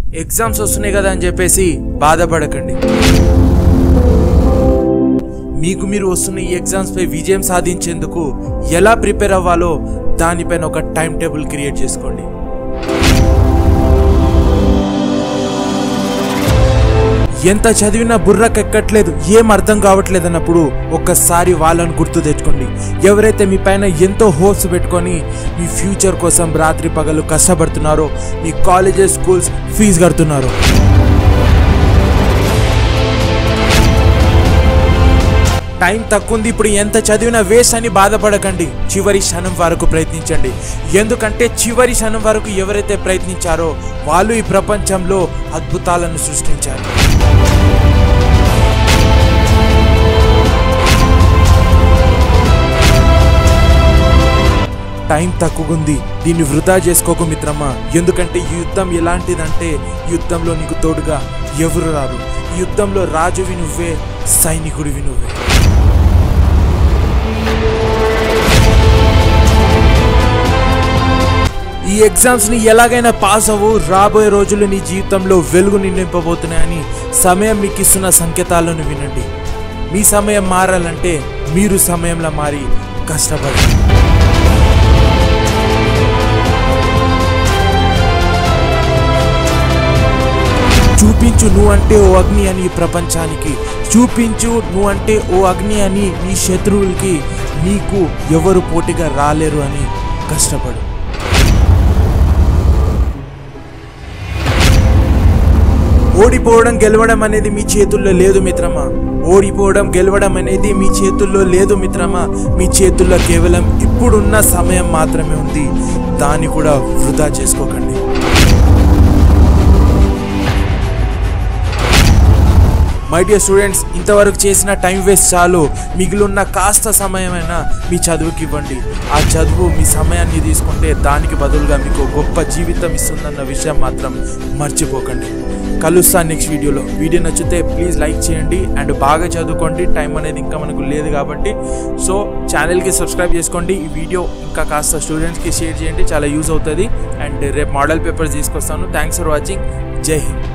exams వస్తున్నాయి కదా అని చెప్పేసి బాధపడకండి మీకు మీరు వస్తున్న ఈ ఎగ్జామ్స్ పై విజయం సాధించేందుకు ఎలా ప్రిపేర్ అవ్వాలో దానిపైన ఒక టైం టేబుల్ క్రియేట్ చేసుకోండి ఎంత చదివినా బుర్రకెక్కట్లేదు ఏం అర్థం కావట్లేదు అన్నప్పుడు ఒక్కసారి వాళ్ళని గుర్తు తెచ్చుకోండి ఎవరైతే మీ పైన ఎంతో హోప్స్ పెట్టుకొని మీ ఫ్యూచర్ కోసం రాత్రి పగలు కష్టపడుతున్నారో మీ కాలేజెస్ స్కూల్స్ ఫీజు కడుతున్నారో టైం తక్కువ ఉంది ఇప్పుడు ఎంత చదివినా వేస్ట్ అని బాధపడకండి చివరి క్షణం వరకు ప్రయత్నించండి ఎందుకంటే చివరి క్షణం వరకు ఎవరైతే ప్రయత్నించారో వాళ్ళు ఈ ప్రపంచంలో అద్భుతాలను సృష్టించారు టైం తక్కువ ఉంది దీన్ని వృధా చేసుకోకు మిత్రమా ఎందుకంటే ఈ యుద్ధం ఎలాంటిదంటే యుద్ధంలో నీకు తోడుగా ఎవరు రారు ఈ యుద్ధంలో రాజువి నువ్వే సైనికుడివి నువ్వే ఈ ఎగ్జామ్స్ ని ఎలాగైనా పాస్ అవ్వు రాబోయే రోజులు నీ జీవితంలో వెలుగు నింపబోతున్నాయని సమయం మీకు ఇస్తున్న సంకేతాలను వినండి మీ సమయం మారాలంటే మీరు సమయంలో మారి కష్టపడండి చూపించు నువ్వంటే ఓ అగ్ని అని ఈ ప్రపంచానికి చూపించు నువ్వంటే ఓ అగ్ని అని నీ శత్రువులకి నీకు ఎవరు పోటీగా రాలేరు అని కష్టపడు ఓడిపోవడం గెలవడం అనేది మీ చేతుల్లో లేదు మిత్రమా ఓడిపోవడం గెలవడం అనేది మీ చేతుల్లో లేదు మిత్రమా మీ చేతుల్లో కేవలం ఇప్పుడున్న సమయం మాత్రమే ఉంది దాన్ని కూడా వృధా చేసుకోకండి మై డియర్ స్టూడెంట్స్ ఇంతవరకు చేసిన టైం వేస్ట్ చాలు మిగిలిన్న కాస్త సమయమైనా మీ చదువుకి ఇవ్వండి ఆ చదువు మీ సమయాన్ని తీసుకుంటే దానికి బదులుగా మీకు గొప్ప జీవితం ఇస్తుందన్న విషయం మాత్రం మర్చిపోకండి కలుస్తాను నెక్స్ట్ వీడియోలో వీడియో నచ్చితే ప్లీజ్ లైక్ చేయండి అండ్ బాగా చదువుకోండి టైం అనేది ఇంకా మనకు లేదు కాబట్టి సో ఛానల్కి సబ్స్క్రైబ్ చేసుకోండి ఈ వీడియో ఇంకా కాస్త స్టూడెంట్స్కి షేర్ చేయండి చాలా యూజ్ అవుతుంది అండ్ రేపు మోడల్ పేపర్స్ తీసుకొస్తాను thanks for watching Jai Hind